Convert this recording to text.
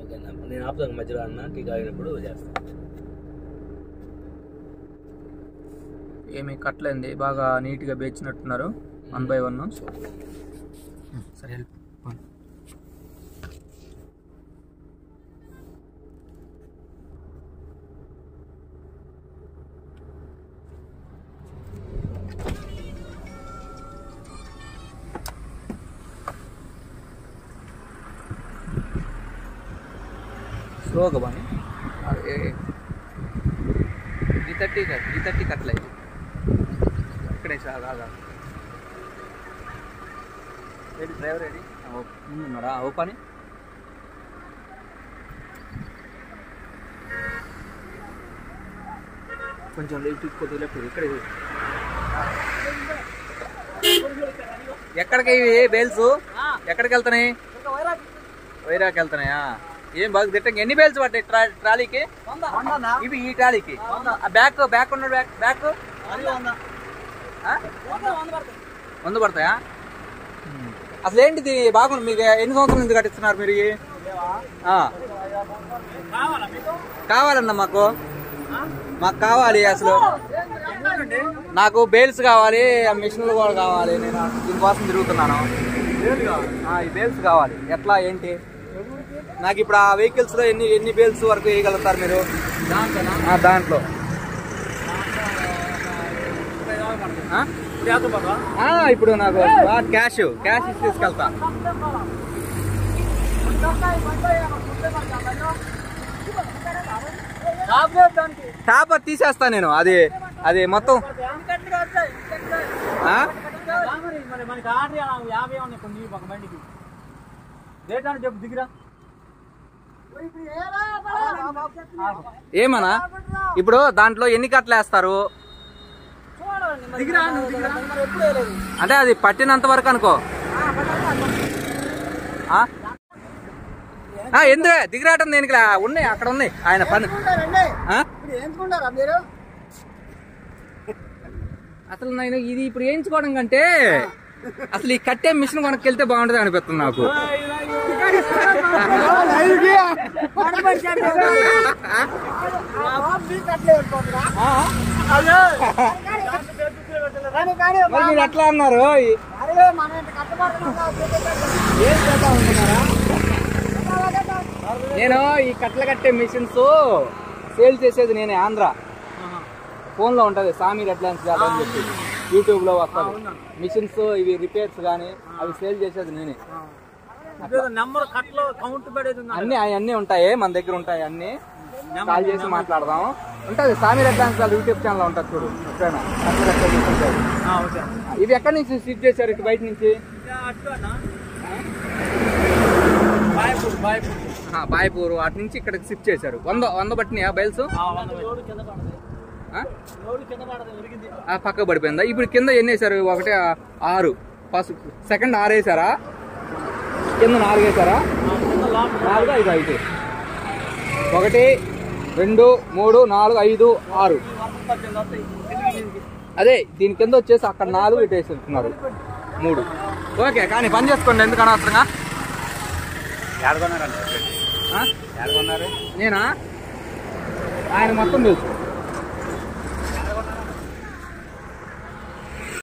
Okay అన్న. నేను ఆపుతాను మధ్యలో అన్న టీ తాగినప్పుడు చేస్తాను ఏమి కట్టలేంది బాగా నీట్గా బేచినట్టున్నారు వన్ బై వన్ సరే హెల్ప్ స్లోగా బాని త్రీ థర్టీ త్రీ థర్టీ కట్టలేదు ఇక్కడే సార్ ఆగా రెడీ డ్రైవర్ రెడీ ముందున్నారా ఓ పని కొంచెం లెఫ్ట్ కొద్దిగా లెఫ్ట్ ఇక్కడ ఇది. ఎక్కడికి ఇవి బేల్స్ ఎక్కడికి వెళ్తున్నాయి వైరాకి వెళ్తున్నాయా ఏం బాగా తిట్టంగా ఎన్ని బేల్స్ పట్టాయి ట్రా ట్రాలీకి ఇవి ఈ ట్రాలీకి ఆ బ్యాక్ బ్యాక్ ఉన్న బ్యాక్ బ్యాక్ ఆ? వంద పడతాయా అసలు ఏంటిది బాగుంది మీకు ఎన్ని సంవత్సరాల నుంచి కట్టిస్తున్నారు మీరు ఇవి? ఆ. కావాలన్నా మాకు మాకు కావాలి అసలు నాకు బేల్స్ కావాలి ఆ మిషన్లు కూడా కావాలి నేను దీనికోసం తిరుగుతున్నాను ఆ, ఈ బేల్స్ కావాలి ఎట్లా ఏంటి నాకు ఇప్పుడు ఆ వెహికల్స్ లో ఎన్ని ఎన్ని బేల్స్ వరకు వేయగలుగుతారు మీరు ఆ, దాంట్లో ఆ? ఆ, ఇప్పుడు నాకు క్యాష్ క్యాష్ ఇచ్చి తీసుకెళ్తా టాపర్ తీసేస్తా నేను అది అది మొత్తం ఆ? మనకి ఆర్డర్ యాభై ఉన్నాయి కొన్ని ఒక బండికి రేట్ అంటే చెప్పు దిగిరా ఏమన్నా ఇప్పుడు దాంట్లో ఎన్ని కట్టలు వేస్తారు దిగిరా నువ్వు దిగిరా అంటే అది పట్టినంత వరకు అనుకో ఆ? ఆ, ఎందుకు దిగిరాటం దేనికి లా? ఉన్నాయి అక్కడ ఉన్నాయి ఆయన పని ఆ? ఏంచుకుంటారా మీరు అసలు నేను ఇది ఇప్పుడు వేయించుకోవడం కంటే అసలు ఈ కట్టే మిషన్ కొనక్కెళ్తే బాగుంటుంది అనిపిస్తుంది నాకు ఆ? మరి మీరు ఎట్లా అన్నారు ఈ- ఏం చేద్దాం అనుకున్నారా నేను ఈ కట్టెల కట్టే మిషన్స్ సేల్ చేసేది నేనే ఆంధ్ర ఫోన్ లో ఉంటది సామి రెడ్లాన్స్ జాబ్ అని చెప్పి యూట్యూబ్ లో వస్తుంది మిషన్స్ ఇవి రిపేర్స్ గానీ అవి సేల్ చేసేది నేనే నెంబర్ కట్లో కౌంట్ పడేది ఉంది అన్ని అన్ని ఉంటాయి మన దగ్గర ఉంటాయి అన్ని కాల్ చేసి మాట్లాడదాం ఉంటది సామి రెడ్లాన్స్ వాళ్ళ యూట్యూబ్ ఛానల్ ఉంటుంది చూడు ఎప్పుడైనా కట్టెల కట్టే missions అవి. ఓకే ఇవి ఎక్కడి నుంచి షిఫ్ట్ చేశారు ఇటు బయట నుంచి అటు అన్న బాయ్పూర్ బాయ్పూర్ ఆ, బాయ్పూర్ అటు నుంచి ఇక్కడికి షిఫ్ట్ చేశారు వంద వంద పట్టినాయా బైల్స్ లోడు కింద పడదు ఆ? లోడు కింద పడదు ఒరిగింది ఆ పక్క పడిపోయిందా ఇప్పుడు కింద ఎన్ని వేసారు ఒకటి ఆ, ఆరు ఫస్ట్ సెకండ్ ఆరు వేసారా కింద నాలుగు వేసారా కింద లోపల నాలుగు ఐదు ఐదు ఒకటి రెండు మూడు నాలుగు ఐదు ఆరు పద్దెనిమిది వస్తాయి అదే దీని కింద వచ్చేసి అక్కడ నాలుగు ఇటు వేసేస్తున్నారు మూడు ఓకే కానీ పని చేసుకోండి ఎందుకు అనవసరంగా ఆ? నేనా ఆయన మొత్తం తెలుసు